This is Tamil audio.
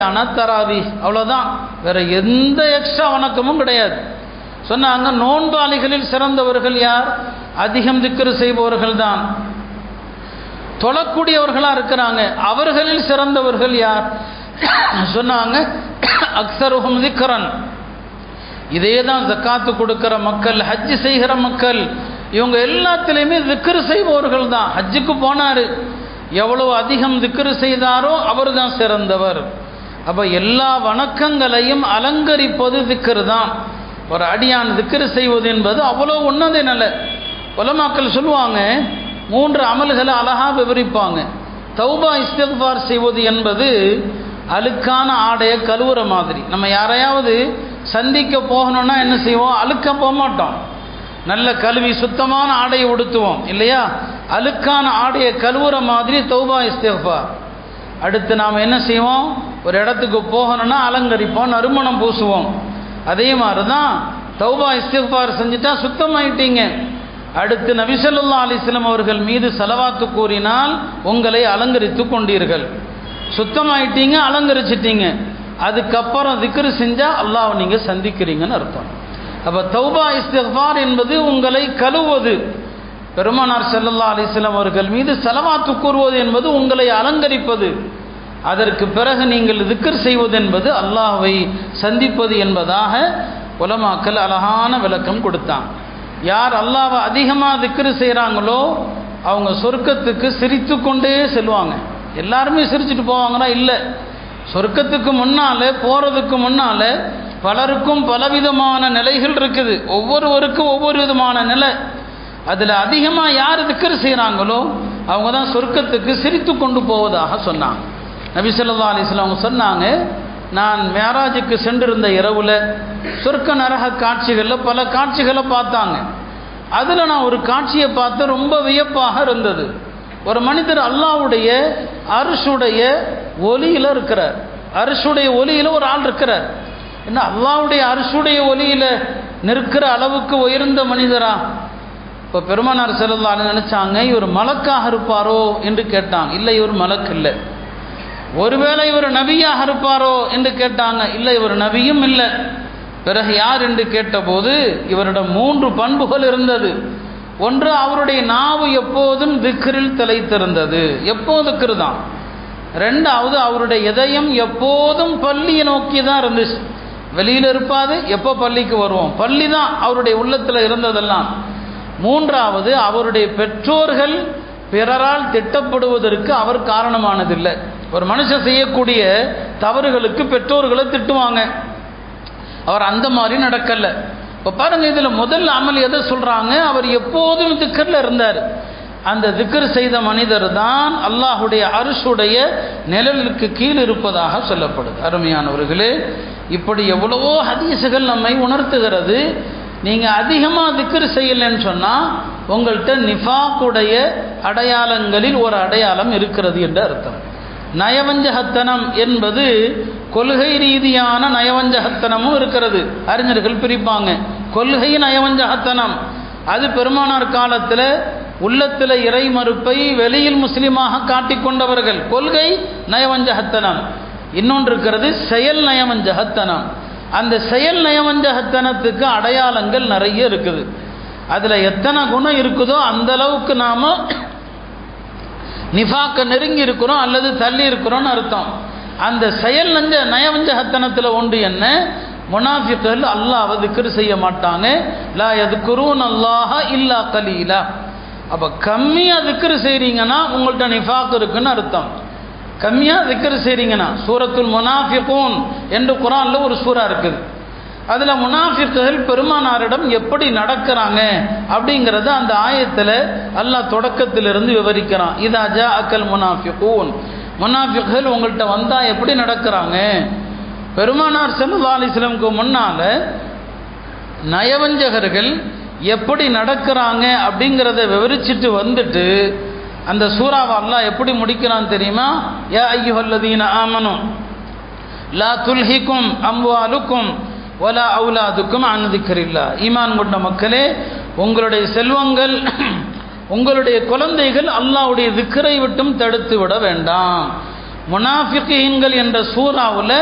அனத்தராவி அவ்வளோதான் வேற எந்த எக்ஸ்ட்ரா வணக்கமும் கிடையாது சொன்னாங்க நோன்பாளிகளில் சிறந்தவர்கள் யார் அதிகம் திக்ரு செய்பவர்கள் தான் தொழக்கூடியவர்களாக இருக்கிறாங்க அவர்களில் சிறந்தவர்கள் யார் சொன்னாங்க அக்சருகும் திக்ரன் இதே தான் ஜக்காத்து கொடுக்கிற மக்கள் ஹஜ்ஜு செய்கிற மக்கள் இவங்க எல்லாத்துலேயுமே திக்ரு செய்பவர்கள் தான் ஹஜ்ஜுக்கு போனார் எவ்வளவு அதிகம் திக்ரு செய்தாரோ அவர் தான் சிறந்தவர் அப்போ எல்லா வணக்கங்களையும் அலங்கரிப்பது திக்ரு தான் ஒரு அடியான் திக்ரு செய்வது என்பது அவ்வளோ உன்னத நல்ல உலமாக்கள் சொல்லுவாங்க மூன்று அமல்களை அழகாக விவரிப்பாங்க தௌபா இஸ்திஃபார் செய்வது என்பது அழுக்கான ஆடையை கழுவுற மாதிரி நம்ம யாரையாவது சந்திக்க போகணும்னா என்ன செய்வோம் அழுக்க போக மாட்டோம் நல்ல கழுவி சுத்தமான ஆடையை உடுத்துவோம் இல்லையா அழுக்கான ஆடையை கழுவுற மாதிரி தௌபா இஸ்திஃபார் அடுத்து நாம் என்ன செய்வோம் ஒரு இடத்துக்கு போகணும்னா அலங்கரிப்போம் நறுமணம் பூசுவோம் அதே மாதிரி தான் தௌபா இஸ்திஃபார் செஞ்சுட்டா சுத்தமாயிட்டீங்க அடுத்து நபிசல்லா அலிஸ்லம் அவர்கள் மீது செலவாத்து கூறினால் உங்களை அலங்கரித்து கொண்டீர்கள் சுத்தமாயிட்டீங்க அலங்கரிச்சிட்டீங்க அதுக்கப்புறம் திக்ரு செஞ்சால் அல்லாஹ் நீங்கள் சந்திக்கிறீங்கன்னு அர்த்தம் அப்போ தௌபா இஸ்திஃபார் என்பது உங்களை கழுவது பெருமானார் செல்லல்லா அலிஸ்லாம் அவர்கள் மீது செலவாத்து கூறுவது என்பது உங்களை அலங்கரிப்பது அதற்கு பிறகு நீங்கள் திக்கர் செய்வது என்பது அல்லாஹ்வை சந்திப்பது என்பதாக உலமாக்கள் அழகான விளக்கம் கொடுத்தான் யார் அல்லாவை அதிகமாக திக்ரு செய்கிறாங்களோ அவங்க சொர்க்கத்துக்கு சிரித்து கொண்டே செல்வாங்க எல்லாருமே சிரிச்சுட்டு போவாங்கன்னா இல்லை சொர்க்கத்துக்கு முன்னால் போகிறதுக்கு முன்னால் பலருக்கும் பலவிதமான நிலைகள் இருக்குது ஒவ்வொருவருக்கும் ஒவ்வொரு விதமான நிலை அதில் அதிகமாக யார் திக்கர் செய்கிறாங்களோ அவங்க தான் சொர்க்கத்துக்கு சிரித்து கொண்டு போவதாக சொன்னாங்க நபி சொல்லா அலிஸ்லாம் அவங்க சொன்னாங்க நான் மேராஜுக்கு சென்றிருந்த இரவில் சொர்க்க நரக காட்சிகளில் பல காட்சிகளை பார்த்தாங்க அதில் நான் ஒரு காட்சியை பார்த்து ரொம்ப வியப்பாக இருந்தது ஒரு மனிதர் அல்லாவுடைய அரிசுடைய ஒலியில் இருக்கிறார் அரிசுடைய ஒலியில் ஒரு ஆள் இருக்கிறார் என்ன அல்லாவுடைய அரிசுடைய ஒலியில் நிற்கிற அளவுக்கு உயர்ந்த மனிதரா இப்போ பெருமானார் செல்லலான்னு நினச்சாங்க இவர் மலக்காக இருப்பாரோ என்று கேட்டாங்க இல்லை இவர் மலக்கு இல்லை ஒருவேளை இவர் நபியாக இருப்பாரோ என்று கேட்டாங்க இல்லை இவர் நபியும் இல்லை பிறகு யார் என்று கேட்டபோது இவரிடம் மூன்று பண்புகள் இருந்தது ஒன்று அவருடைய நாவு எப்போதும் திக்ரில் திளைத்திருந்தது எப்போது திக்ரு தான் ரெண்டாவது அவருடைய இதயம் எப்போதும் பள்ளியை நோக்கி தான் இருந்துச்சு வெளியில் இருப்பாது எப்போ பள்ளிக்கு வருவோம் பள்ளி தான் அவருடைய உள்ளத்தில் இருந்ததெல்லாம் மூன்றாவது அவருடைய பெற்றோர்கள் பிறரால் திட்டப்படுவதற்கு அவர் காரணமானதில்லை ஒரு மனுஷன் செய்யக்கூடிய தவறுகளுக்கு பெற்றோர்களை திட்டுவாங்க அவர் அந்த மாதிரி நடக்கல இப்போ பாருங்க இதில் முதல் அமல் எதை சொல்கிறாங்க அவர் எப்போதும் திக்கரில் இருந்தார் அந்த திக்கர் செய்த மனிதர் தான் அல்லாஹுடைய அரிசுடைய நிழலுக்கு கீழ் இருப்பதாக சொல்லப்படுது அருமையானவர்களே இப்படி எவ்வளவோ ஹதீஸுகள் நம்மை உணர்த்துகிறது நீங்கள் அதிகமாக திக்கர் செய்யலைன்னு சொன்னால் உங்கள்கிட்ட நிஃபாக்குடைய அடையாளங்களில் ஒரு அடையாளம் இருக்கிறது என்று அர்த்தம் நயவஞ்சகத்தனம் என்பது கொள்கை ரீதியான நயவஞ்சகத்தனமும் இருக்கிறது அறிஞர்கள் பிரிப்பாங்க கொள்கை நயவஞ்சகத்தனம் அது பெருமானார் காலத்தில் உள்ளத்தில் இறை மறுப்பை வெளியில் முஸ்லீமாக காட்டிக்கொண்டவர்கள் கொள்கை நயவஞ்சகத்தனம் இன்னொன்று இருக்கிறது செயல் நயவஞ்சகத்தனம் அந்த செயல் நயவஞ்சகத்தனத்துக்கு அடையாளங்கள் நிறைய இருக்குது அதில் எத்தனை குணம் இருக்குதோ அந்த அளவுக்கு நாம் நிஃபாக்க நெருங்கி இருக்கிறோம் அல்லது தள்ளி இருக்கிறோம்னு அர்த்தம் அந்த செயல் நஞ்ச நயவஞ்சகத்தனத்தில் ஒன்று என்ன முனாஃபிக்கள் அல்லாஹ் திக்ரு செய்ய மாட்டாங்க லா எதுக்குருன் அல்லாஹ இல்லா கலீலா அப்போ கம்மியாக திக்ரு செய்கிறீங்கன்னா உங்கள்கிட்ட நிஃபாக் இருக்குன்னு அர்த்தம் கம்மியாக திக்ரு செய்கிறீங்கன்னா சூரத்துல் முனாஃபிகூன் என்று குரானில் ஒரு சூறா இருக்குது அதில் முனாஃபிக்குகள் பெருமானாரிடம் எப்படி நடக்கிறாங்க அப்படிங்கிறத அந்த ஆயத்தில் அல்லாஹ் தொடக்கத்திலிருந்து விவரிக்கிறான் இதா ஜா அக்கல் முனாஃபிகூன் முனாஃபிக்குகள் உங்கள்கிட்ட வந்தால் எப்படி நடக்கிறாங்க பெருமானார் செல்லா அலிஸ்லமுக்கு முன்னால் நயவஞ்சகர்கள் எப்படி நடக்கிறாங்க அப்படிங்கிறத விவரிச்சுட்டு வந்துட்டு அந்த சூறாவை அல்லாஹ் எப்படி முடிக்கிறான் தெரியுமா யா ஐயுஹல்லதீன ஆமனும் லா துல்ஹிக்கும் அம்வாலுக்கும் ஒலா அவுலாதுக்கும் அனுதிக்கரில்லா ஈமான் கொண்ட மக்களே உங்களுடைய செல்வங்கள் உங்களுடைய குழந்தைகள் அல்லாவுடைய திக்கரை விட்டும் தடுத்து விட வேண்டாம் முனாஃபிகீன்கள் என்ற சூறாவில்